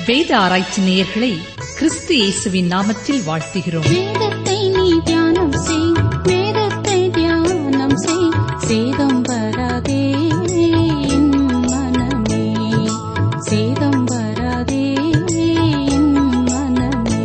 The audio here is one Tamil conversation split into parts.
வேத ஆராய்ச்சி நேயர்களை கிறிஸ்து இயேசுவின் நாமத்தில் வாழ்த்துகிறோம் வேதத்தை நீ தியானம் செய் வேதத்தை தியானம் செய் சேதம் வராதே என் மனமே சேதம் வராதே என் மனமே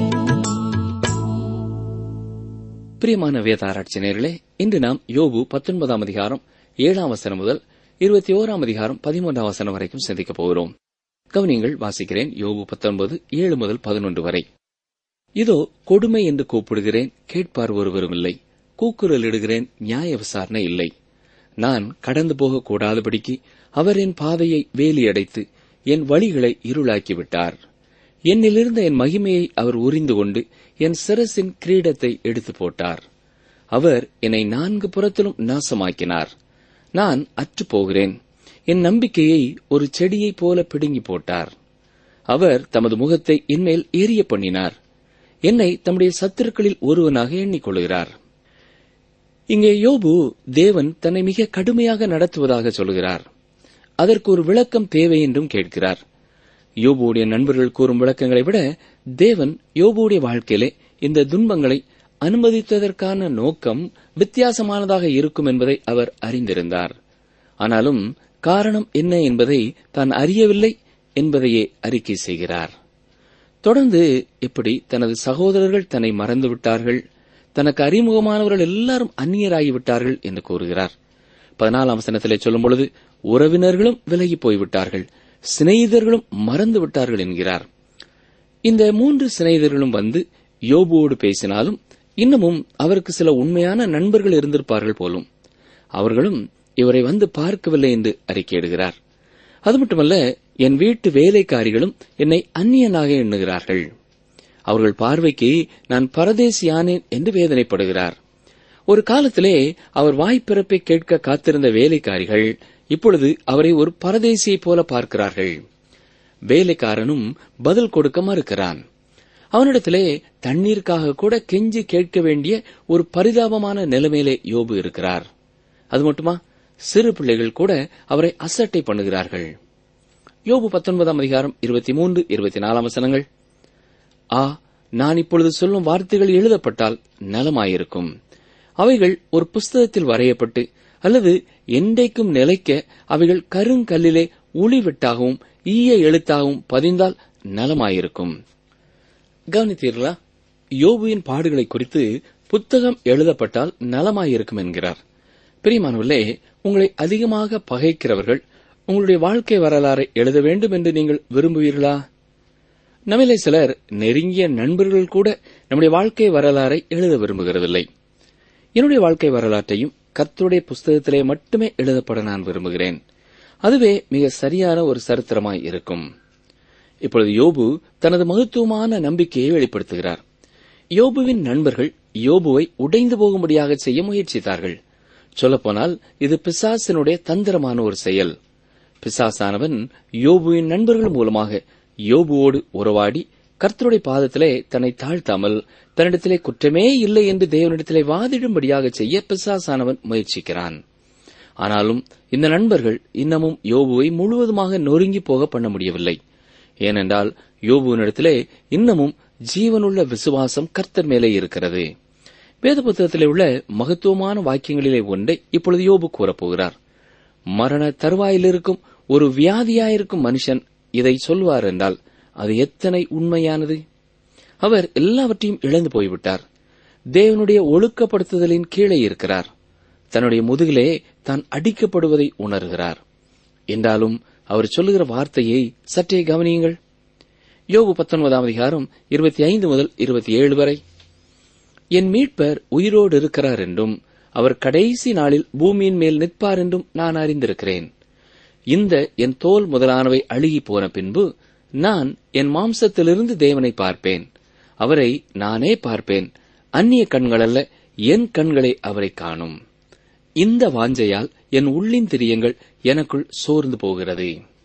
பிரியமான வேத ஆராய்ச்சியர்களே இன்று நாம் யோபு பத்தொன்பதாம் அதிகாரம் ஏழாம் வசனம் முதல் இருபத்தி ஓராம் அதிகாரம் பதிமூன்றாம் வசனம் வரைக்கும் சிந்திக்கப் போகிறோம் கவனியங்கள் வாசிக்கிறேன் யோபு பத்தொன்பது ஏழு முதல் பதினொன்று வரை இதோ கொடுமை என்று கூப்பிடுகிறேன் கேட்பார் ஒருவரும் இல்லை கூக்குரல் இடுகிறேன் நியாய விசாரணை இல்லை நான் கடந்து போக கூடாதபடிக்கு அவர் என் பாதையை வேலி அடைத்து என் வழிகளை இருளாக்கி விட்டார் என்னிலிருந்த என் மகிமையை அவர் உரிந்து கொண்டு என் சிரசின் கிரீடத்தை எடுத்து போட்டார் அவர் என்னை நான்கு புறத்திலும் நாசமாக்கினார் நான் அற்றுப் போகிறேன் என் நம்பிக்கையை ஒரு செடியைப் போல பிடுங்கி போட்டார் அவர் தமது முகத்தை என்மேல் எரிய பண்ணினார் என்னை தம்முடைய சத்துருக்களில் ஒருவனாக எண்ணிக்கொள்கிறார் இங்கே யோபு தேவன் தன்னை மிக கடுமையாக நடத்துவதாக சொல்கிறார் அதற்கு ஒரு விளக்கம் தேவை என்றும் கேட்கிறார் யோபுடைய நண்பர்கள் கூறும் விளக்கங்களை விட தேவன் யோபுடைய வாழ்க்கையிலே இந்த துன்பங்களை அனுமதித்ததற்கான நோக்கம் வித்தியாசமானதாக இருக்கும் என்பதை அவர் அறிந்திருந்தார் ஆனாலும் காரணம் என்ன என்பதை தான் அறியவில்லை என்பதையே அறிக்கை செய்கிறார் தொடர்ந்து எப்படி தனது சகோதரர்கள் தன்னை மறந்துவிட்டார்கள் தனக்கு அறிமுகமானவர்கள் எல்லாரும் அந்நியராகிவிட்டார்கள் என்று கூறுகிறார் பதினாலாம் வசனத்திலே சொல்லும் பொழுது உறவினர்களும் விலகி போய்விட்டார்கள் சிநேகிதர்களும் மறந்து விட்டார்கள் என்கிறார் இந்த மூன்று சிநேகிதர்களும் வந்து யோபுவோடு பேசினாலும் இன்னமும் அவருக்கு சில உண்மையான நண்பர்கள் இருந்திருப்பார்கள் போலும் அவர்களும் இவரை வந்து பார்க்கவில்லை என்று அறிக்கையிடுகிறார் அது மட்டுமல்ல என் வீட்டு வேலைக்காரிகளும் என்னை அந்நியனாக எண்ணுகிறார்கள் அவர்கள் பார்வைக்கு நான் பரதேசியானேன் என்று வேதனைப்படுகிறார் ஒரு காலத்திலே அவர் வாய்ப்பிறப்பை கேட்க காத்திருந்த வேலைக்காரிகள் இப்பொழுது அவரை ஒரு பரதேசியைப் போல பார்க்கிறார்கள் வேலைக்காரனும் பதில் கொடுக்க மறுக்கிறான் அவனிடத்திலே தண்ணீருக்காக கூட கெஞ்சி கேட்க வேண்டிய ஒரு பரிதாபமான நிலைமையிலே யோபு இருக்கிறார் அது மட்டுமா சிறு பிள்ளைகள் கூட அவரை அசட்டை பண்ணுகிறார்கள் யோபு பத்தொன்பதாம் அதிகாரம் இருபத்தி மூன்று இருபத்தி நாலாம் வசனங்கள் ஆ நான் இப்பொழுது சொல்லும் வார்த்தைகள் எழுதப்பட்டால் நலமாயிருக்கும் அவைகள் ஒரு புஸ்தகத்தில் வரையப்பட்டு அல்லது என்றைக்கும் நிலைக்க அவைகள் கருங்கல்லிலே உளிவெட்டாகவும் ஈய எழுத்தாகவும் பதிந்தால் நலமாயிருக்கும் கவனித்தீர்களா யோபுவின் பாடுகளை குறித்து புத்தகம் எழுதப்பட்டால் நலமாயிருக்கும் என்கிறார் பிரியமானவர்களே உங்களை அதிகமாக பகைக்கிறவர்கள் உங்களுடைய வாழ்க்கை வரலாறை எழுத வேண்டும் என்று நீங்கள் விரும்புவீர்களா நம்மிலே சிலர் நெருங்கிய நண்பர்கள் கூட நம்முடைய வாழ்க்கை வரலாறை எழுத விரும்புகிறதில்லை என்னுடைய வாழ்க்கை வரலாற்றையும் கர்த்தருடைய புஸ்தகத்திலே மட்டுமே எழுதப்பட நான் விரும்புகிறேன் அதுவே மிக சரியான ஒரு சரித்திரமாய் இருக்கும் இப்பொழுது யோபு தனது மகத்துவமான நம்பிக்கையை வெளிப்படுத்துகிறார் யோபுவின் நண்பர்கள் யோபுவை உடைந்து போகும்படியாக செய்ய முயற்சித்தார்கள் சொல்லப்போனால் இது பிசாசினுடைய தந்திரமான ஒரு செயல் பிசாசானவன் யோபுவின் நண்பர்கள் மூலமாக யோபுவோடு உறவாடி கர்த்தருடைய பாதத்திலே தன்னை தாழ்த்தாமல் தன்னிடத்திலே குற்றமே இல்லை என்று தேவனிடத்திலே வாதிடும்படியாக செய்ய பிசாசானவன் முயற்சிக்கிறான் ஆனாலும் இந்த நண்பர்கள் இன்னமும் யோபுவை முழுவதுமாக நொறுங்கி போக பண்ண முடியவில்லை ஏனென்றால் யோபுவினிடத்திலே இன்னமும் ஜீவனுள்ள விசுவாசம் கர்த்தர் மேலே இருக்கிறது வேத புத்தகத்திலே உள்ள மகத்துவமான வாக்கியங்களிலே ஒன்றை இப்பொழுது யோபு கூறப்போகிறார் மரண தருவாயில் இருக்கும் ஒரு வியாதியாயிருக்கும் மனுஷன் இதை சொல்வார் என்றால் அது எத்தனை உண்மையானது அவர் எல்லாவற்றையும் இழந்து போய்விட்டார் தேவனுடைய ஒழுக்கப்படுத்துதலின் கீழே இருக்கிறார் தன்னுடைய முதுகிலே தான் அடிக்கப்படுவதை உணர்கிறார் என்றாலும் அவர் சொல்லுகிற வார்த்தையை சற்றே கவனியுங்கள் யோபு பத்தொன்பதாம் அதிகாரம் இருபத்தி ஐந்து முதல் இருபத்தி ஏழு வரை என் மீட்பர் உயிரோடு இருக்கிறார் என்றும் அவர் கடைசி நாளில் பூமியின் மேல் நிற்பார் என்றும் நான் அறிந்திருக்கிறேன் இந்த என் தோல் முதலானவை அழுகி போன பின்பு நான் என் மாம்சத்திலிருந்து தேவனை பார்ப்பேன் அவரை நானே பார்ப்பேன் அந்நிய கண்களல்ல என் கண்களை அவரை காணும் இந்த வாஞ்சையால் என் உள்ளின் திரியங்கள் எனக்குள் சோர்ந்து போகிறது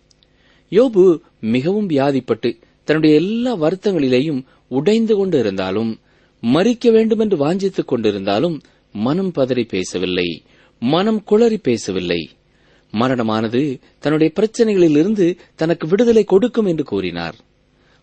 யோபு மிகவும் வியாதிப்பட்டு தன்னுடைய எல்லா வருத்தங்களிலேயும் உடைந்து கொண்டு இருந்தாலும் மறிக்க வேண்டுமென்று வாஞ்சித்துக் கொண்டிருந்தாலும் மனம் பதறி பேசவில்லை மனம் குளறி பேசவில்லை மரணமானது தன்னுடைய பிரச்சனைகளிலிருந்து தனக்கு விடுதலை கொடுக்கும் என்று கூறினார்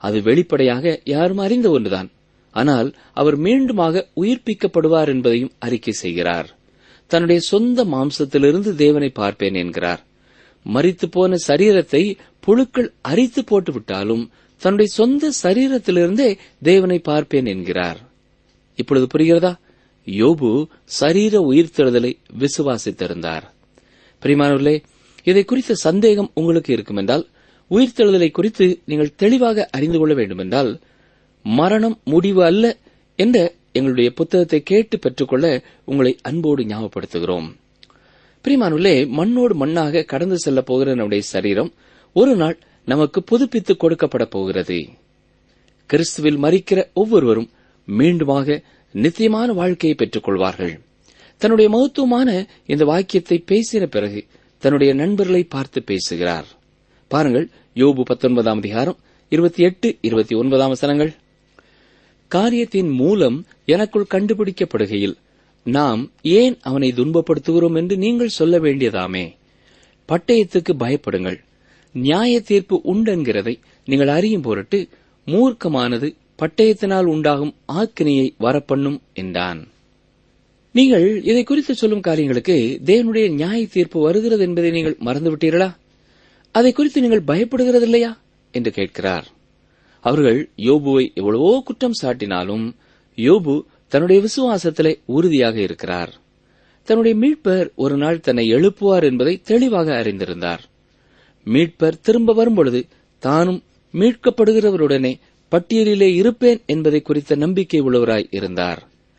அது வெளிப்படையாக யாரும் அறிந்த ஒன்றுதான் ஆனால் அவர் மீண்டுமாக உயிர்ப்பிக்கப்படுவார் என்பதையும் அறிக்கை செய்கிறார் தன்னுடைய சொந்த மாம்சத்திலிருந்து தேவனை பார்ப்பேன் என்கிறார் மரித்து போன சரீரத்தை புழுக்கள் அரித்து போட்டு விட்டாலும் தன்னுடைய சொந்த சரீரத்திலிருந்தே தேவனை பார்ப்பேன் என்கிறார் இப்பொழுது புரிகிறதா யோபு சரீர உயிர்த்தெழுதலை விசுவாசித்திருந்தார் பிரிமானவர்களே இதை குறித்த சந்தேகம் உங்களுக்கு இருக்கும் என்றால் உயிர்த்தெழுதலை குறித்து நீங்கள் தெளிவாக அறிந்து கொள்ள வேண்டுமென்றால் மரணம் முடிவு அல்ல என்ற எங்களுடைய புத்தகத்தை கேட்டு பெற்றுக்கொள்ள உங்களை அன்போடு ஞாபகப்படுத்துகிறோம் பிரிமானுள்ளே மண்ணோடு மண்ணாக கடந்து செல்ல போகிற நம்முடைய சரீரம் ஒரு நாள் நமக்கு புதுப்பித்து கொடுக்கப்பட போகிறது கிறிஸ்துவில் மறிக்கிற ஒவ்வொருவரும் மீண்டுமாக நித்தியமான வாழ்க்கையை பெற்றுக் கொள்வார்கள் தன்னுடைய மகத்துவமான இந்த வாக்கியத்தை பேசின பிறகு தன்னுடைய நண்பர்களை பார்த்து பேசுகிறார் பாருங்கள் யோபு பத்தொன்பதாம் அதிகாரம் இருபத்தி எட்டு இருபத்தி ஒன்பதாம் வசனங்கள் காரியத்தின் மூலம் எனக்குள் கண்டுபிடிக்கப்படுகையில் நாம் ஏன் அவனை துன்பப்படுத்துகிறோம் என்று நீங்கள் சொல்ல வேண்டியதாமே பட்டயத்துக்கு பயப்படுங்கள் நியாய தீர்ப்பு உண்டென்கிறதை நீங்கள் அறியும் பொருட்டு மூர்க்கமானது பட்டயத்தினால் உண்டாகும் ஆக்கினையை வரப்பண்ணும் என்றான் நீங்கள் இதை குறித்து சொல்லும் காரியங்களுக்கு தேவனுடைய நியாய தீர்ப்பு வருகிறது என்பதை நீங்கள் மறந்துவிட்டீர்களா அதை குறித்து நீங்கள் பயப்படுகிறதில்லையா என்று கேட்கிறார் அவர்கள் யோபுவை எவ்வளவோ குற்றம் சாட்டினாலும் யோபு தன்னுடைய விசுவாசத்திலே உறுதியாக இருக்கிறார் தன்னுடைய மீட்பர் ஒரு நாள் தன்னை எழுப்புவார் என்பதை தெளிவாக அறிந்திருந்தார் மீட்பர் திரும்ப வரும்பொழுது தானும் மீட்கப்படுகிறவருடனே பட்டியலிலே இருப்பேன் என்பதை குறித்த நம்பிக்கை உள்ளவராய் இருந்தார்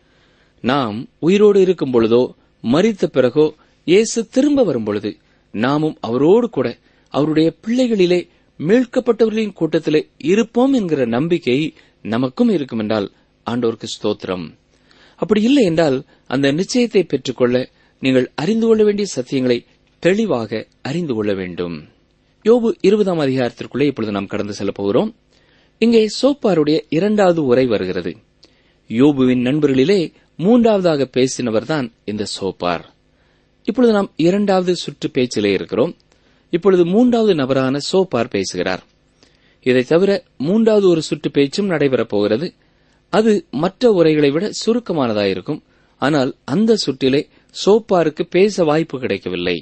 நாம் உயிரோடு இருக்கும் பொழுதோ மறித்த பிறகோ இயேசு திரும்ப வரும்பொழுது நாமும் அவரோடு கூட அவருடைய பிள்ளைகளிலே மீட்கப்பட்டவர்களின் கூட்டத்திலே இருப்போம் என்கிற நம்பிக்கை நமக்கும் இருக்கும் என்றால் ஆண்டோருக்கு ஸ்தோத்திரம் அப்படி இல்லை என்றால் அந்த நிச்சயத்தை பெற்றுக்கொள்ள நீங்கள் அறிந்து கொள்ள வேண்டிய சத்தியங்களை தெளிவாக அறிந்து கொள்ள வேண்டும் யோபு இருபதாம் அதிகாரத்திற்குள்ளே இப்பொழுது நாம் கடந்து செல்ல போகிறோம் இங்கே சோப்பாருடைய இரண்டாவது உரை வருகிறது யோபுவின் நண்பர்களிலே மூன்றாவதாக பேசினவர்தான் இந்த சோப்பார் இப்பொழுது நாம் இரண்டாவது சுற்று பேச்சிலே இருக்கிறோம் இப்பொழுது மூன்றாவது நபரான சோப்பார் பேசுகிறார் இதை தவிர மூன்றாவது ஒரு சுற்று பேச்சும் நடைபெறப் போகிறது அது மற்ற உரைகளை விட சுருக்கமானதாயிருக்கும் ஆனால் அந்த சுற்றிலே சோப்பாருக்கு பேச வாய்ப்பு கிடைக்கவில்லை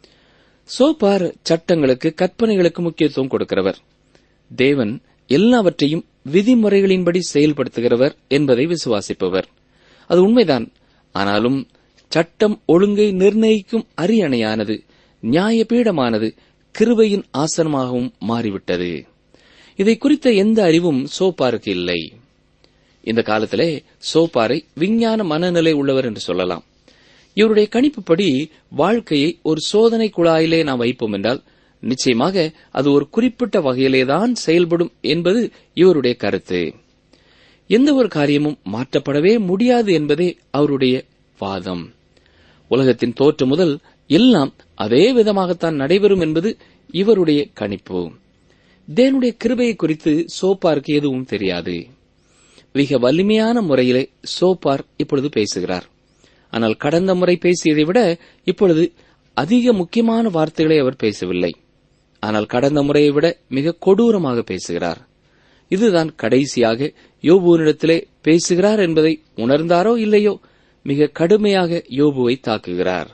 சோப்பார் சட்டங்களுக்கு கற்பனைகளுக்கு முக்கியத்துவம் கொடுக்கிறவர் தேவன் எல்லாவற்றையும் விதிமுறைகளின்படி செயல்படுத்துகிறவர் என்பதை விசுவாசிப்பவர் அது உண்மைதான் ஆனாலும் சட்டம் ஒழுங்கை நிர்ணயிக்கும் அரியணையானது நியாயபீடமானது கிருபையின் ஆசனமாகவும் மாறிவிட்டது இதை குறித்த எந்த அறிவும் சோப்பாருக்கு இல்லை இந்த காலத்திலே சோப்பாரை விஞ்ஞான மனநிலை உள்ளவர் என்று சொல்லலாம் இவருடைய கணிப்புப்படி வாழ்க்கையை ஒரு சோதனை குழாயிலே நாம் வைப்போம் என்றால் நிச்சயமாக அது ஒரு குறிப்பிட்ட வகையிலேதான் செயல்படும் என்பது இவருடைய கருத்து எந்த ஒரு காரியமும் மாற்றப்படவே முடியாது என்பதே அவருடைய வாதம் உலகத்தின் தோற்றம் முதல் எல்லாம் அதே விதமாகத்தான் நடைபெறும் என்பது இவருடைய கணிப்பு தேவனுடைய கிருபையை குறித்து சோப்பாருக்கு எதுவும் தெரியாது மிக வலிமையான முறையிலே சோப்பார் இப்பொழுது பேசுகிறார் ஆனால் கடந்த முறை பேசியதை விட இப்பொழுது அதிக முக்கியமான வார்த்தைகளை அவர் பேசவில்லை ஆனால் கடந்த முறையை விட மிக கொடூரமாக பேசுகிறார் இதுதான் கடைசியாக யோபுவனிடத்திலே பேசுகிறார் என்பதை உணர்ந்தாரோ இல்லையோ மிக கடுமையாக யோபுவை தாக்குகிறார்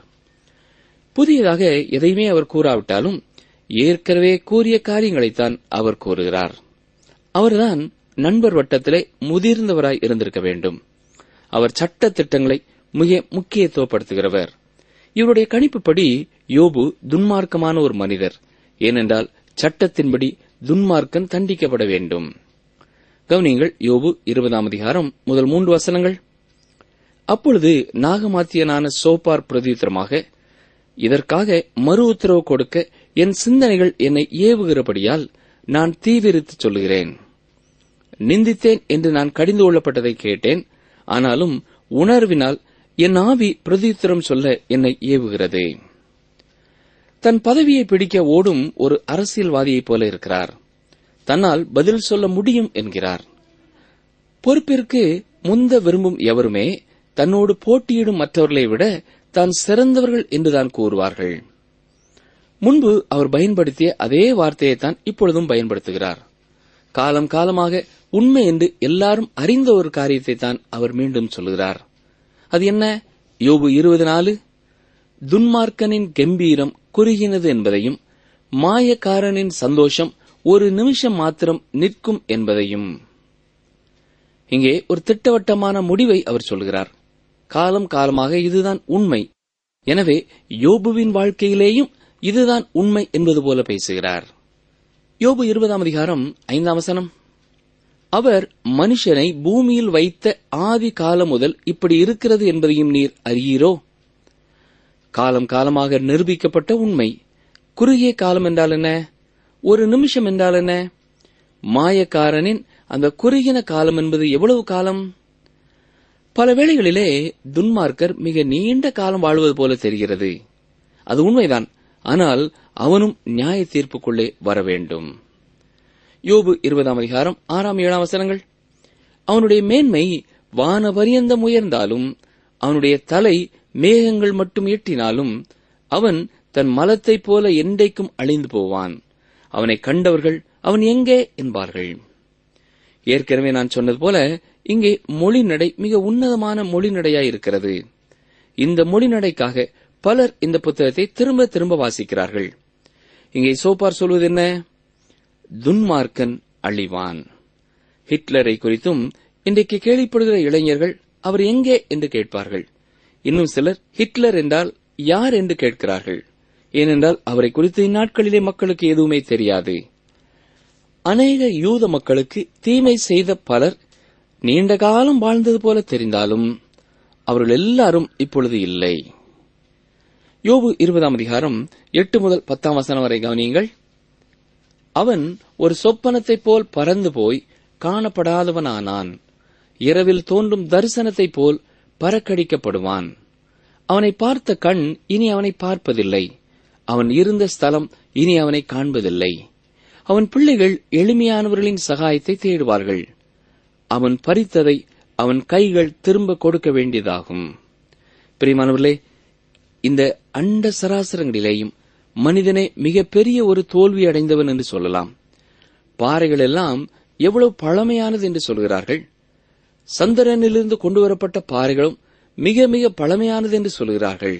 புதியதாக எதையுமே அவர் கூறாவிட்டாலும் ஏற்கனவே கூறிய காரியங்களைத்தான் அவர் கூறுகிறார் அவர்தான் நண்பர் வட்டத்திலே முதிர்ந்தவராய் இருந்திருக்க வேண்டும் அவர் சட்ட திட்டங்களை மிக முக்கியத்துவப்படுத்துகிறவர் இவருடைய கணிப்புப்படி யோபு துன்மார்க்கமான ஒரு மனிதர் ஏனென்றால் சட்டத்தின்படி துன்மார்க்கன் தண்டிக்கப்பட வேண்டும் கவனியங்கள் யோபு இருபதாம் அதிகாரம் முதல் மூன்று வசனங்கள் அப்பொழுது நாகமாத்தியனான சோப்பார் பிரதியுத்தரமாக இதற்காக மறு உத்தரவு கொடுக்க என் சிந்தனைகள் என்னை ஏவுகிறபடியால் நான் தீவிரித்து சொல்லுகிறேன் நிந்தித்தேன் என்று நான் கடிந்து கொள்ளப்பட்டதை கேட்டேன் ஆனாலும் உணர்வினால் என் ஆவி பிரதியுத்தரம் சொல்ல என்னை ஏவுகிறது தன் பதவியை பிடிக்க ஓடும் ஒரு அரசியல்வாதியைப் போல இருக்கிறார் தன்னால் பதில் சொல்ல முடியும் என்கிறார் பொறுப்பிற்கு முந்த விரும்பும் எவருமே தன்னோடு போட்டியிடும் மற்றவர்களை விட தான் சிறந்தவர்கள் என்றுதான் கூறுவார்கள் முன்பு அவர் பயன்படுத்திய அதே வார்த்தையைத்தான் இப்பொழுதும் பயன்படுத்துகிறார் காலம் காலமாக உண்மை என்று எல்லாரும் அறிந்த ஒரு காரியத்தை தான் அவர் மீண்டும் சொல்கிறார் அது என்ன யோபு இருபது நாலு துன்மார்க்கனின் கம்பீரம் குறுகினது என்பதையும் மாயக்காரனின் சந்தோஷம் ஒரு நிமிஷம் மாத்திரம் நிற்கும் என்பதையும் இங்கே ஒரு திட்டவட்டமான முடிவை அவர் சொல்கிறார் காலம் காலமாக இதுதான் உண்மை எனவே யோபுவின் வாழ்க்கையிலேயும் இதுதான் உண்மை என்பது போல பேசுகிறார் யோபு இருபதாம் அதிகாரம் ஐந்தாம் வசனம் அவர் மனுஷனை பூமியில் வைத்த ஆதி காலம் முதல் இப்படி இருக்கிறது என்பதையும் நீர் அறியீரோ காலம் காலமாக நிரூபிக்கப்பட்ட உண்மை குறுகிய காலம் என்றால் என்ன ஒரு நிமிஷம் என்றால் என்ன மாயக்காரனின் அந்த குறுகின காலம் என்பது எவ்வளவு காலம் பல வேளைகளிலே துன்மார்க்கர் மிக நீண்ட காலம் வாழ்வது போல தெரிகிறது அது உண்மைதான் ஆனால் அவனும் நியாய தீர்ப்புக்குள்ளே வர வேண்டும் யோபு இருபதாம் அதிகாரம் ஆறாம் ஏழாம் வசனங்கள் அவனுடைய மேன்மை வானபரியந்தம் உயர்ந்தாலும் அவனுடைய தலை மேகங்கள் மட்டும் எட்டினாலும் அவன் தன் மலத்தைப் போல என்றைக்கும் அழிந்து போவான் அவனை கண்டவர்கள் அவன் எங்கே என்பார்கள் ஏற்கனவே நான் சொன்னது போல இங்கே மொழிநடை மிக உன்னதமான மொழிநடையாய் இருக்கிறது இந்த மொழிநடைக்காக பலர் இந்த புத்தகத்தை திரும்ப திரும்ப வாசிக்கிறார்கள் இங்கே சோப்பார் சொல்வது என்ன துன்மார்க்கன் அழிவான் ஹிட்லரை குறித்தும் இன்றைக்கு கேள்விப்படுகிற இளைஞர்கள் அவர் எங்கே என்று கேட்பார்கள் இன்னும் சிலர் ஹிட்லர் என்றால் யார் என்று கேட்கிறார்கள் ஏனென்றால் அவரை குறித்து இந்நாட்களிலே மக்களுக்கு எதுவுமே தெரியாது அநேக யூத மக்களுக்கு தீமை செய்த பலர் நீண்ட காலம் வாழ்ந்தது போல தெரிந்தாலும் அவர்கள் எல்லாரும் இப்பொழுது இல்லை யோபு இருபதாம் அதிகாரம் எட்டு முதல் பத்தாம் வசனம் வரை கவனியுங்கள் அவன் ஒரு சொப்பனத்தைப் போல் பறந்து போய் காணப்படாதவனானான் இரவில் தோன்றும் தரிசனத்தைப் போல் பறக்கடிக்கப்படுவான் அவனை பார்த்த கண் இனி அவனை பார்ப்பதில்லை அவன் இருந்த ஸ்தலம் இனி அவனை காண்பதில்லை அவன் பிள்ளைகள் எளிமையானவர்களின் சகாயத்தை தேடுவார்கள் அவன் பறித்ததை அவன் கைகள் திரும்ப கொடுக்க வேண்டியதாகும் பிரியமானவர்களே இந்த அண்ட சராசரங்களிலேயும் மனிதனே மிகப்பெரிய ஒரு தோல்வி அடைந்தவன் என்று சொல்லலாம் பாறைகள் எல்லாம் எவ்வளவு பழமையானது என்று சொல்கிறார்கள் சந்திரனிலிருந்து கொண்டு வரப்பட்ட பாறைகளும் மிக மிக பழமையானது என்று சொல்கிறார்கள்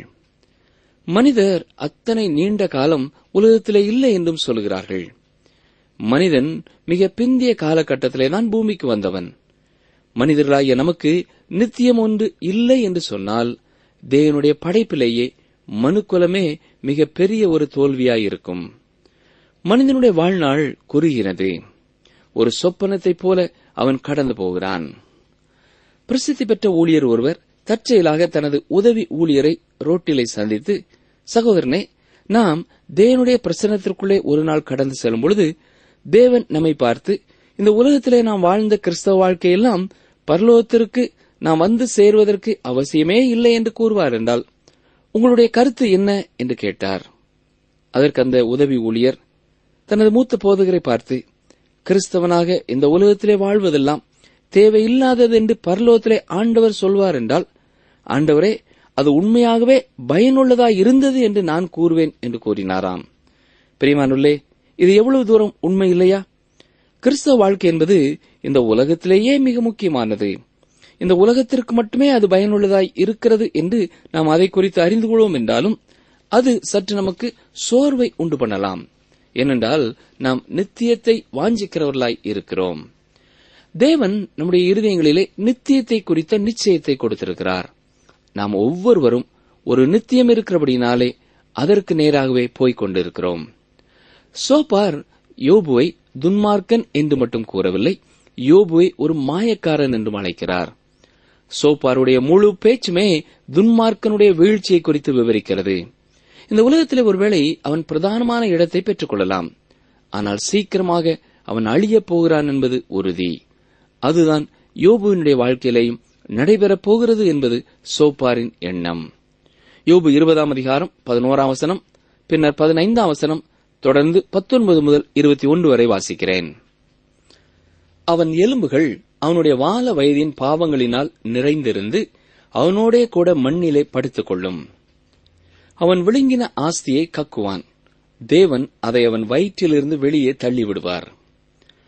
மனிதர் அத்தனை நீண்ட காலம் உலகத்திலே இல்லை என்றும் சொல்கிறார்கள் மனிதன் மிக பிந்திய காலகட்டத்திலே தான் பூமிக்கு வந்தவன் மனிதர்களாகிய நமக்கு நித்தியம் ஒன்று இல்லை என்று சொன்னால் தேவனுடைய படைப்பிலேயே மனுக்குலமே மிக பெரிய ஒரு தோல்வியாயிருக்கும் மனிதனுடைய வாழ்நாள் குறுகிறது ஒரு சொப்பனத்தைப் போல அவன் கடந்து போகிறான் பிரசித்தி பெற்ற ஊழியர் ஒருவர் தற்செயலாக தனது உதவி ஊழியரை ரோட்டிலே சந்தித்து சகோதரனே நாம் தேவனுடைய பிரசனத்திற்குள்ளே ஒரு நாள் கடந்து செல்லும் பொழுது தேவன் நம்மை பார்த்து இந்த உலகத்திலே நாம் வாழ்ந்த கிறிஸ்தவ வாழ்க்கையெல்லாம் பரலோகத்திற்கு நாம் வந்து சேர்வதற்கு அவசியமே இல்லை என்று கூறுவார் என்றால் உங்களுடைய கருத்து என்ன என்று கேட்டார் அதற்கு அந்த உதவி ஊழியர் தனது மூத்த போதகரை பார்த்து கிறிஸ்தவனாக இந்த உலகத்திலே வாழ்வதெல்லாம் தேவையில்லாதது என்று பரலோகத்திலே ஆண்டவர் சொல்வார் என்றால் ஆண்டவரே அது உண்மையாகவே பயனுள்ளதாய் இருந்தது என்று நான் கூறுவேன் என்று கூறினாராம் பிரிமானுள்ளே இது எவ்வளவு தூரம் உண்மை இல்லையா கிறிஸ்தவ வாழ்க்கை என்பது இந்த உலகத்திலேயே மிக முக்கியமானது இந்த உலகத்திற்கு மட்டுமே அது பயனுள்ளதாய் இருக்கிறது என்று நாம் அதை குறித்து அறிந்து கொள்வோம் என்றாலும் அது சற்று நமக்கு சோர்வை உண்டு பண்ணலாம் ஏனென்றால் நாம் நித்தியத்தை வாஞ்சிக்கிறவர்களாய் இருக்கிறோம் தேவன் நம்முடைய இருதயங்களிலே நித்தியத்தை குறித்த நிச்சயத்தை கொடுத்திருக்கிறார் நாம் ஒவ்வொருவரும் ஒரு நித்தியம் இருக்கிறபடினாலே அதற்கு நேராகவே போய்க் கொண்டிருக்கிறோம் சோபார் யோபுவை துன்மார்க்கன் என்று மட்டும் கூறவில்லை யோபுவை ஒரு மாயக்காரன் என்றும் அழைக்கிறார் சோப்பாருடைய முழு பேச்சுமே துன்மார்க்கனுடைய வீழ்ச்சியை குறித்து விவரிக்கிறது இந்த உலகத்திலே ஒருவேளை அவன் பிரதானமான இடத்தை பெற்றுக் கொள்ளலாம் ஆனால் சீக்கிரமாக அவன் அழியப் போகிறான் என்பது உறுதி அதுதான் யோபுவினுடைய வாழ்க்கையிலேயும் நடைபெறப் போகிறது என்பது சோப்பாரின் எண்ணம் யோபு இருபதாம் அதிகாரம் பதினோராம் வசனம் பின்னர் பதினைந்தாம் வசனம் தொடர்ந்து பத்தொன்பது முதல் இருபத்தி ஒன்று வரை வாசிக்கிறேன் அவன் எலும்புகள் அவனுடைய வால வயதின் பாவங்களினால் நிறைந்திருந்து அவனோடே கூட மண்ணிலே படுத்துக் கொள்ளும் அவன் விழுங்கின ஆஸ்தியை கக்குவான் தேவன் அதை அவன் வயிற்றிலிருந்து வெளியே தள்ளிவிடுவார்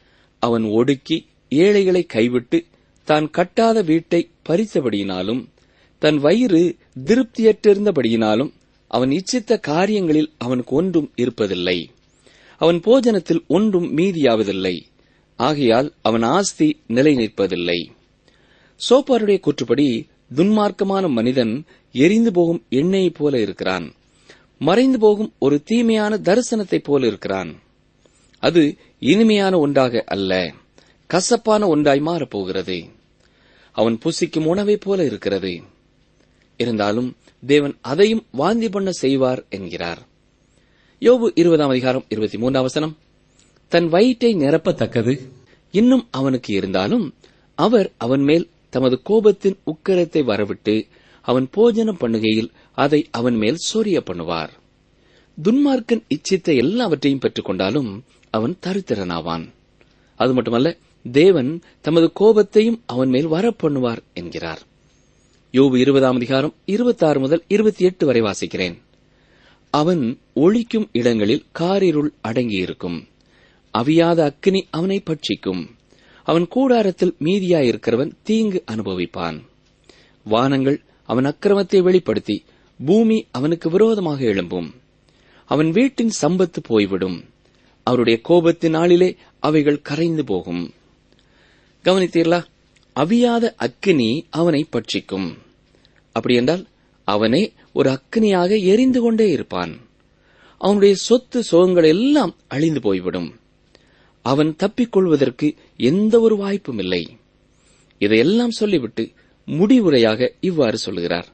அவன் ஒடுக்கி ஏழைகளை கைவிட்டு தான் கட்டாத வீட்டை பறித்தபடியினாலும் தன் வயிறு திருப்தியற்றிருந்தபடியினாலும் அவன் இச்சித்த காரியங்களில் அவனுக்கு ஒன்றும் இருப்பதில்லை அவன் போஜனத்தில் ஒன்றும் மீதியாவதில்லை ஆகையால் அவன் ஆஸ்தி நிலை நிற்பதில்லை சோப்பாருடைய கூற்றுப்படி துன்மார்க்கமான மனிதன் எரிந்து போகும் எண்ணெயைப் போல இருக்கிறான் மறைந்து போகும் ஒரு தீமையான தரிசனத்தைப் போல இருக்கிறான் அது இனிமையான ஒன்றாக அல்ல கசப்பான ஒன்றாய் மாறப்போகிறது அவன் புசிக்கும் உணவைப் போல இருக்கிறது இருந்தாலும் தேவன் அதையும் வாந்தி பண்ண செய்வார் என்கிறார் யோபு இருபதாம் அதிகாரம் இருபத்தி மூன்றாம் வசனம் தன் வயிற்றை நிரப்பத்தக்கது இன்னும் அவனுக்கு இருந்தாலும் அவர் அவன் மேல் தமது கோபத்தின் உக்கிரத்தை வரவிட்டு அவன் போஜனம் பண்ணுகையில் அதை அவன் மேல் சொரிய பண்ணுவார் துன்மார்க்கன் இச்சித்த எல்லாவற்றையும் பெற்றுக் கொண்டாலும் அவன் தரித்திரனாவான் அது மட்டுமல்ல தேவன் தமது கோபத்தையும் அவன் மேல் வரப்பண்ணுவார் என்கிறார் யோபு இருபதாம் அதிகாரம் இருபத்தாறு முதல் இருபத்தி எட்டு வரை வாசிக்கிறேன் அவன் ஒழிக்கும் இடங்களில் காரிருள் அடங்கியிருக்கும் அவியாத அக்கினி அவனை பட்சிக்கும் அவன் கூடாரத்தில் மீதியாயிருக்கிறவன் தீங்கு அனுபவிப்பான் வானங்கள் அவன் அக்கிரமத்தை வெளிப்படுத்தி பூமி அவனுக்கு விரோதமாக எழும்பும் அவன் வீட்டின் சம்பத்து போய்விடும் அவருடைய கோபத்தின் நாளிலே அவைகள் கரைந்து போகும் கவனித்தீர்களா அவியாத அக்கினி அவனை பட்சிக்கும் அப்படியென்றால் அவனே ஒரு அக்கினியாக எரிந்து கொண்டே இருப்பான் அவனுடைய சொத்து சுகங்கள் எல்லாம் அழிந்து போய்விடும் அவன் தப்பிக்கொள்வதற்கு எந்த ஒரு வாய்ப்பும் இல்லை இதையெல்லாம் சொல்லிவிட்டு முடிவுரையாக இவ்வாறு சொல்லுகிறார்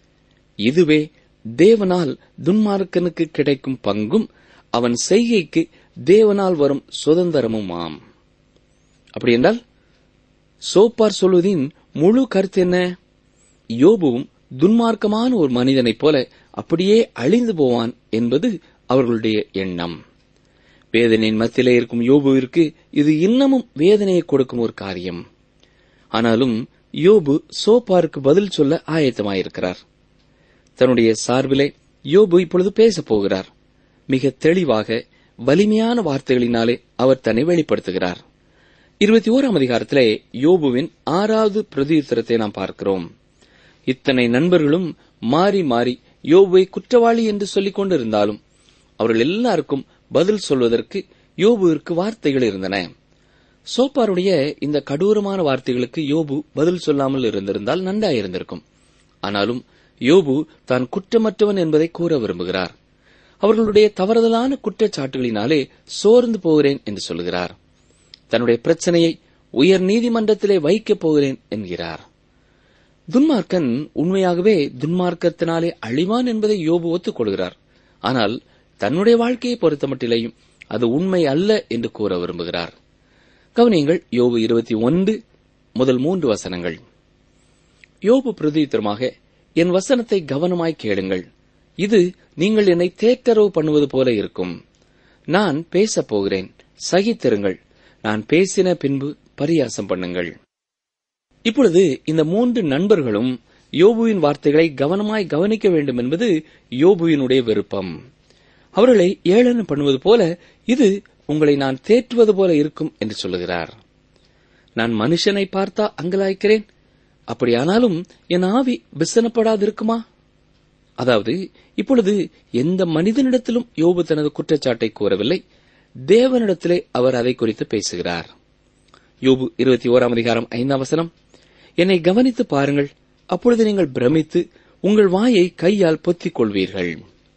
இதுவே தேவனால் துன்மார்க்கனுக்கு கிடைக்கும் பங்கும் அவன் செய்கைக்கு தேவனால் வரும் சுதந்திரமுமாம் அப்படி என்றால் சோப்பார் சொல்வதின் முழு கருத்து என்ன யோபுவும் துன்மார்க்கமான ஒரு மனிதனைப் போல அப்படியே அழிந்து போவான் என்பது அவர்களுடைய எண்ணம் வேதனையின் மத்தியிலே இருக்கும் யோபுவிற்கு இது இன்னமும் வேதனையை கொடுக்கும் ஒரு காரியம் ஆனாலும் யோபு சோப்பாருக்கு பதில் சொல்ல ஆயத்தமாயிருக்கிறார் தன்னுடைய சார்பிலே யோபு இப்பொழுது பேசப் போகிறார் மிக தெளிவாக வலிமையான வார்த்தைகளினாலே அவர் தன்னை வெளிப்படுத்துகிறார் இருபத்தி ஓராம் அதிகாரத்திலே யோபுவின் ஆறாவது பிரதியுத்தரத்தை நாம் பார்க்கிறோம் இத்தனை நண்பர்களும் மாறி மாறி யோபுவை குற்றவாளி என்று சொல்லிக் கொண்டிருந்தாலும் அவர்கள் எல்லாருக்கும் பதில் சொல்வதற்கு யோபுவிற்கு வார்த்தைகள் இருந்தன சோப்பாருடைய இந்த கடூரமான வார்த்தைகளுக்கு யோபு பதில் சொல்லாமல் இருந்திருந்தால் நன்றாயிருந்திருக்கும் ஆனாலும் யோபு தான் குற்றமற்றவன் என்பதை கூற விரும்புகிறார் அவர்களுடைய தவறுதலான குற்றச்சாட்டுகளினாலே சோர்ந்து போகிறேன் என்று சொல்கிறார் தன்னுடைய பிரச்சனையை உயர் நீதிமன்றத்திலே வைக்கப் போகிறேன் என்கிறார் துன்மார்க்கன் உண்மையாகவே துன்மார்க்கத்தினாலே அழிவான் என்பதை யோபு ஒத்துக்கொள்கிறார் ஆனால் தன்னுடைய வாழ்க்கையை பொறுத்தமட்டிலேயும் அது உண்மை அல்ல என்று கூற விரும்புகிறார் கவனியங்கள் யோபு இருபத்தி ஒன்று முதல் மூன்று வசனங்கள் யோபு பிரதியுத்தரமாக என் வசனத்தை கவனமாய் கேளுங்கள் இது நீங்கள் என்னை தேற்றரவு பண்ணுவது போல இருக்கும் நான் பேசப் போகிறேன் சகித்திருங்கள் நான் பேசின பின்பு பரியாசம் பண்ணுங்கள் இப்பொழுது இந்த மூன்று நண்பர்களும் யோபுவின் வார்த்தைகளை கவனமாய் கவனிக்க வேண்டும் என்பது யோபுவினுடைய விருப்பம் அவர்களை ஏளனம் பண்ணுவது போல இது உங்களை நான் தேற்றுவது போல இருக்கும் என்று சொல்லுகிறார் நான் மனுஷனை பார்த்தா அங்கலாய்க்கிறேன் அப்படியானாலும் என் ஆவி விசனப்படாதிருக்குமா அதாவது இப்பொழுது எந்த மனிதனிடத்திலும் யோபு தனது குற்றச்சாட்டை கூறவில்லை தேவனிடத்திலே அவர் அதை குறித்து பேசுகிறார் யோபு இருபத்தி ஓராம் அதிகாரம் ஐந்தாம் வசனம் என்னை கவனித்து பாருங்கள் அப்பொழுது நீங்கள் பிரமித்து உங்கள் வாயை கையால் பொத்திக் கொள்வீர்கள்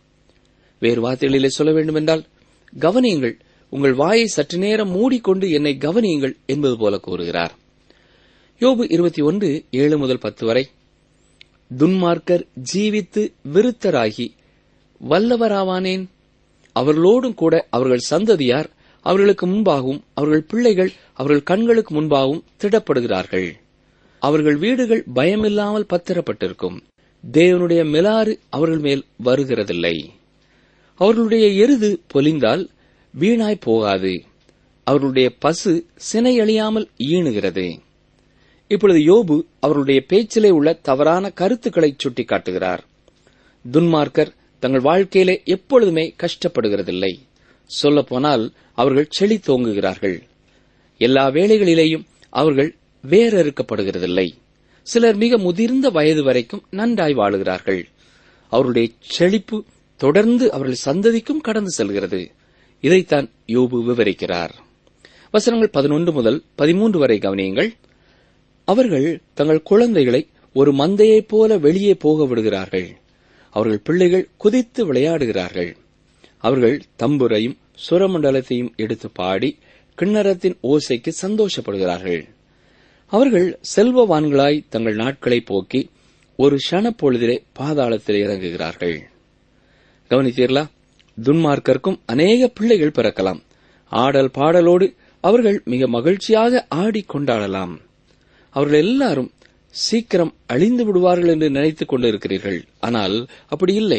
வேறு வார்த்தைகளிலே சொல்ல வேண்டுமென்றால் கவனியுங்கள் உங்கள் வாயை சற்று நேரம் மூடிக்கொண்டு என்னை கவனியுங்கள் என்பது போல கூறுகிறார் யோபு இருபத்தி ஒன்று ஏழு முதல் பத்து வரை துன்மார்க்கர் ஜீவித்து விருத்தராகி வல்லவராவானேன் அவர்களோடும் கூட அவர்கள் சந்ததியார் அவர்களுக்கு முன்பாகவும் அவர்கள் பிள்ளைகள் அவர்கள் கண்களுக்கு முன்பாகவும் திடப்படுகிறார்கள் அவர்கள் வீடுகள் பயமில்லாமல் பத்திரப்பட்டிருக்கும் தேவனுடைய மிலாறு அவர்கள் மேல் வருகிறதில்லை அவர்களுடைய எருது பொலிந்தால் வீணாய் போகாது அவர்களுடைய பசு சினை அழியாமல் ஈணுகிறது இப்பொழுது யோபு அவர்களுடைய பேச்சிலே உள்ள தவறான கருத்துக்களை சுட்டிக்காட்டுகிறார் துன்மார்க்கர் தங்கள் வாழ்க்கையிலே எப்பொழுதுமே கஷ்டப்படுகிறதில்லை சொல்லப்போனால் அவர்கள் செழி தோங்குகிறார்கள் எல்லா வேளைகளிலேயும் அவர்கள் வேறறுக்கப்படுகிறதில்லை சிலர் மிக முதிர்ந்த வயது வரைக்கும் நன்றாய் வாழுகிறார்கள் அவருடைய செழிப்பு தொடர்ந்து அவர்கள் சந்ததிக்கும் கடந்து செல்கிறது இதைத்தான் யோபு விவரிக்கிறார் வசனங்கள் பதினொன்று முதல் பதிமூன்று வரை கவனியுங்கள் அவர்கள் தங்கள் குழந்தைகளை ஒரு மந்தையைப் போல வெளியே போக விடுகிறார்கள் அவர்கள் பிள்ளைகள் குதித்து விளையாடுகிறார்கள் அவர்கள் தம்புரையும் சுரமண்டலத்தையும் எடுத்து பாடி கிண்ணறத்தின் ஓசைக்கு சந்தோஷப்படுகிறார்கள் அவர்கள் செல்வவான்களாய் தங்கள் நாட்களை போக்கி ஒரு ஷணப்பொழுதிலே பாதாளத்தில் இறங்குகிறார்கள் கவனித்தீர்களா துன்மார்க்கருக்கும் அநேக பிள்ளைகள் பிறக்கலாம் ஆடல் பாடலோடு அவர்கள் மிக மகிழ்ச்சியாக ஆடி கொண்டாடலாம் அவர்கள் எல்லாரும் சீக்கிரம் அழிந்து விடுவார்கள் என்று நினைத்துக் கொண்டிருக்கிறீர்கள் ஆனால் அப்படி இல்லை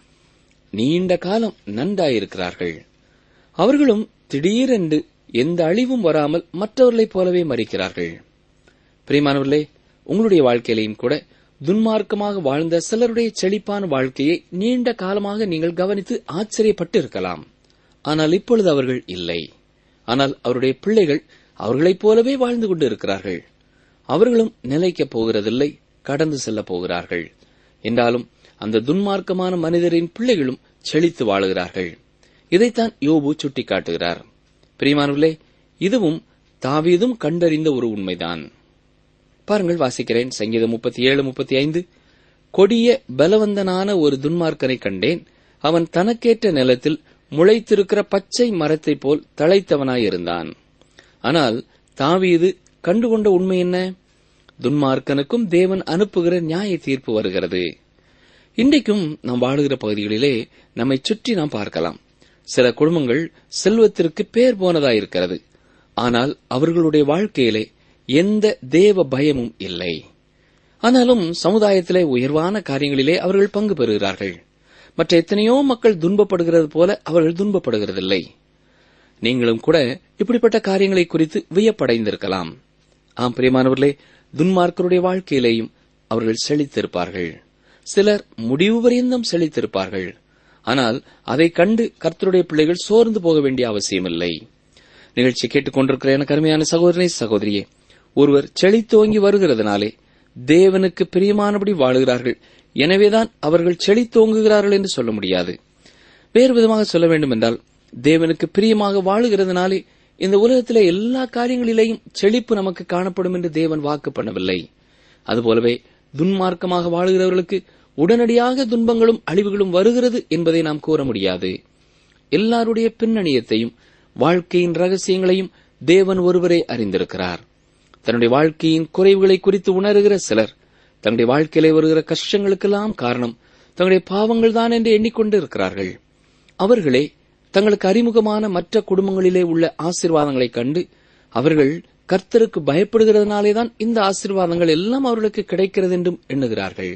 நீண்ட காலம் நன்றாயிருக்கிறார்கள் அவர்களும் திடீரென்று எந்த அழிவும் வராமல் மற்றவர்களைப் போலவே மறிக்கிறார்கள் பிரியமானவர்களே உங்களுடைய வாழ்க்கையிலையும் கூட துன்மார்க்கமாக வாழ்ந்த சிலருடைய செழிப்பான வாழ்க்கையை நீண்ட காலமாக நீங்கள் கவனித்து ஆச்சரியப்பட்டு இருக்கலாம் ஆனால் இப்பொழுது அவர்கள் இல்லை ஆனால் அவருடைய பிள்ளைகள் அவர்களைப் போலவே வாழ்ந்து கொண்டு இருக்கிறார்கள் அவர்களும் நிலைக்கப் போகிறதில்லை கடந்து செல்லப் போகிறார்கள் என்றாலும் அந்த துன்மார்க்கமான மனிதரின் பிள்ளைகளும் செழித்து வாழுகிறார்கள் இதைத்தான் யோபு சுட்டிக்காட்டுகிறார் பிரியமானவர்களே இதுவும் தாவீதும் கண்டறிந்த ஒரு உண்மைதான் பாருங்கள் வாசிக்கிறேன் சங்கீதம் முப்பத்தி ஏழு முப்பத்தி ஐந்து கொடிய பலவந்தனான ஒரு துன்மார்க்கனை கண்டேன் அவன் தனக்கேற்ற நிலத்தில் முளைத்திருக்கிற பச்சை மரத்தைப் போல் தழைத்தவனாயிருந்தான் ஆனால் தாவீது கண்டுகொண்ட உண்மை என்ன துன்மார்க்கனுக்கும் தேவன் அனுப்புகிற நியாய தீர்ப்பு வருகிறது இன்றைக்கும் நாம் வாழுகிற பகுதிகளிலே நம்மை சுற்றி நாம் பார்க்கலாம் சில குடும்பங்கள் செல்வத்திற்கு பேர் போனதாயிருக்கிறது ஆனால் அவர்களுடைய வாழ்க்கையிலே எந்த தேவ பயமும் இல்லை ஆனாலும் சமுதாயத்திலே உயர்வான காரியங்களிலே அவர்கள் பங்கு பெறுகிறார்கள் மற்ற எத்தனையோ மக்கள் துன்பப்படுகிறது போல அவர்கள் துன்பப்படுகிறதில்லை நீங்களும் கூட இப்படிப்பட்ட காரியங்களை குறித்து வியப்படைந்திருக்கலாம் ஆம் பிரியமானவர்களே துன்மார்க்கருடைய வாழ்க்கையிலேயும் அவர்கள் செழித்திருப்பார்கள் சிலர் முடிவு பரியந்தம் செழித்திருப்பார்கள் ஆனால் அதை கண்டு கர்த்தருடைய பிள்ளைகள் சோர்ந்து போக வேண்டிய அவசியமில்லை நிகழ்ச்சி கேட்டுக்கொண்டிருக்கிற எனக்கு அருமையான சகோதரனை சகோதரியே ஒருவர் செழித்தோங்கி வருகிறதுனாலே தேவனுக்கு பிரியமானபடி வாழுகிறார்கள் எனவேதான் அவர்கள் செழித்தோங்குகிறார்கள் என்று சொல்ல முடியாது வேறு விதமாக சொல்ல வேண்டும் என்றால் தேவனுக்கு பிரியமாக வாழுகிறதுனாலே இந்த உலகத்திலே எல்லா காரியங்களிலேயும் செழிப்பு நமக்கு காணப்படும் என்று தேவன் வாக்கு பண்ணவில்லை அதுபோலவே துன்மார்க்கமாக வாழுகிறவர்களுக்கு உடனடியாக துன்பங்களும் அழிவுகளும் வருகிறது என்பதை நாம் கூற முடியாது எல்லாருடைய பின்னணியத்தையும் வாழ்க்கையின் ரகசியங்களையும் தேவன் ஒருவரே அறிந்திருக்கிறார் தன்னுடைய வாழ்க்கையின் குறைவுகளை குறித்து உணர்கிற சிலர் தன்னுடைய வாழ்க்கையிலே வருகிற கஷ்டங்களுக்கெல்லாம் காரணம் தங்களுடைய பாவங்கள் தான் என்று எண்ணிக்கொண்டு இருக்கிறார்கள் அவர்களே தங்களுக்கு அறிமுகமான மற்ற குடும்பங்களிலே உள்ள ஆசீர்வாதங்களைக் கண்டு அவர்கள் கர்த்தருக்கு பயப்படுகிறதுனாலேதான் இந்த ஆசீர்வாதங்கள் எல்லாம் அவர்களுக்கு கிடைக்கிறது என்றும் எண்ணுகிறார்கள்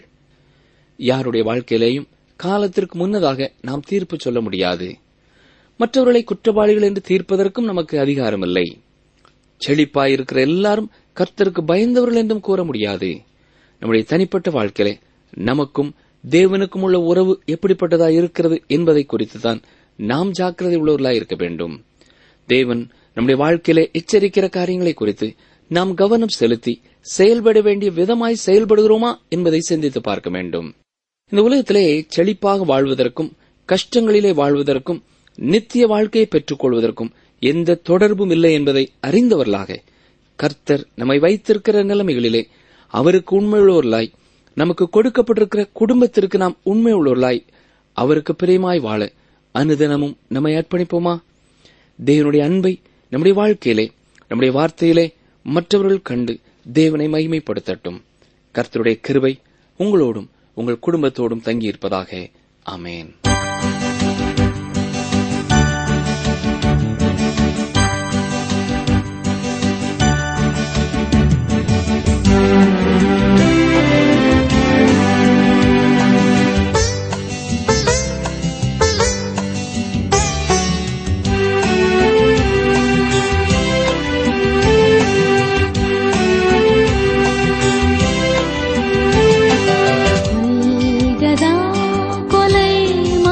யாருடைய வாழ்க்கையிலேயும் காலத்திற்கு முன்னதாக நாம் தீர்ப்பு சொல்ல முடியாது மற்றவர்களை குற்றவாளிகள் என்று தீர்ப்பதற்கும் நமக்கு அதிகாரமில்லை செழிப்பாயிருக்கிற எல்லாரும் கர்த்தருக்கு பயந்தவர்கள் என்றும் கூற முடியாது நம்முடைய தனிப்பட்ட வாழ்க்கையிலே நமக்கும் தேவனுக்கும் உள்ள உறவு எப்படிப்பட்டதா இருக்கிறது என்பதை குறித்துதான் நாம் ஜாக்கிரதை உள்ளவர்களாய் இருக்க வேண்டும் தேவன் நம்முடைய வாழ்க்கையிலே எச்சரிக்கிற காரியங்களை குறித்து நாம் கவனம் செலுத்தி செயல்பட வேண்டிய விதமாய் செயல்படுகிறோமா என்பதை சிந்தித்து பார்க்க வேண்டும் இந்த உலகத்திலே செழிப்பாக வாழ்வதற்கும் கஷ்டங்களிலே வாழ்வதற்கும் நித்திய வாழ்க்கையை பெற்றுக் கொள்வதற்கும் எந்த தொடர்பும் இல்லை என்பதை அறிந்தவர்களாக கர்த்தர் நம்மை வைத்திருக்கிற நிலைமைகளிலே அவருக்கு உண்மையுள்ளவர்களாய் நமக்கு கொடுக்கப்பட்டிருக்கிற குடும்பத்திற்கு நாம் உண்மை உள்ளவர்களாய் அவருக்கு பிரியமாய் வாழ அனுதினமும் நம்மை அர்ப்பணிப்போமா தேவனுடைய அன்பை நம்முடைய வாழ்க்கையிலே நம்முடைய வார்த்தையிலே மற்றவர்கள் கண்டு தேவனை மகிமைப்படுத்தட்டும் கர்த்தருடைய கிருபை உங்களோடும் உங்கள் குடும்பத்தோடும் தங்கியிருப்பதாக ஆமேன் கொல்கதா கொலை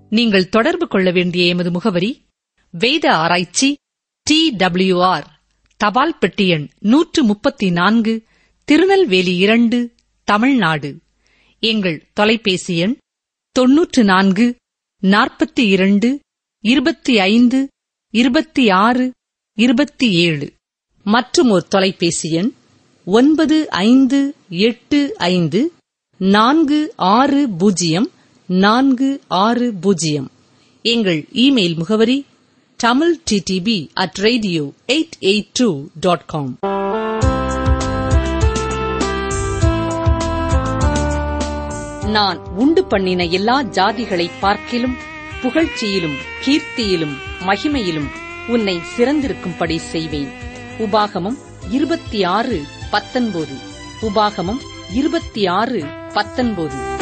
நீங்கள் தொடர்பு கொள்ள வேண்டிய எமது முகவரி வேத ஆராய்ச்சி டி ஆர் தபால் பெட்டி எண் நூற்று முப்பத்தி நான்கு திருநெல்வேலி இரண்டு தமிழ்நாடு எங்கள் தொலைபேசி எண் தொன்னூற்று நான்கு நாற்பத்தி இரண்டு இருபத்தி ஐந்து இருபத்தி ஆறு இருபத்தி ஏழு மற்றும் ஒரு தொலைபேசி எண் ஒன்பது ஐந்து எட்டு ஐந்து நான்கு ஆறு பூஜ்ஜியம் நான்கு ஆறு பூஜ்ஜியம் எங்கள் இமெயில் முகவரி Tamil DTP at radio eight eight two dot com நான் உண்டு பண்ணின எல்லா ஜாதிகளை பார்க்கிலும் புகழ்ச்சியிலும் கீர்த்தியிலும் மகிமையிலும் உன்னை சிறந்திருக்கும்படி செய்வேன் உபாகமம் இருபத்தி ஆறு பத்தொன்பது உபாகமம் இருபத்தி ஆறு பத்தொன்பது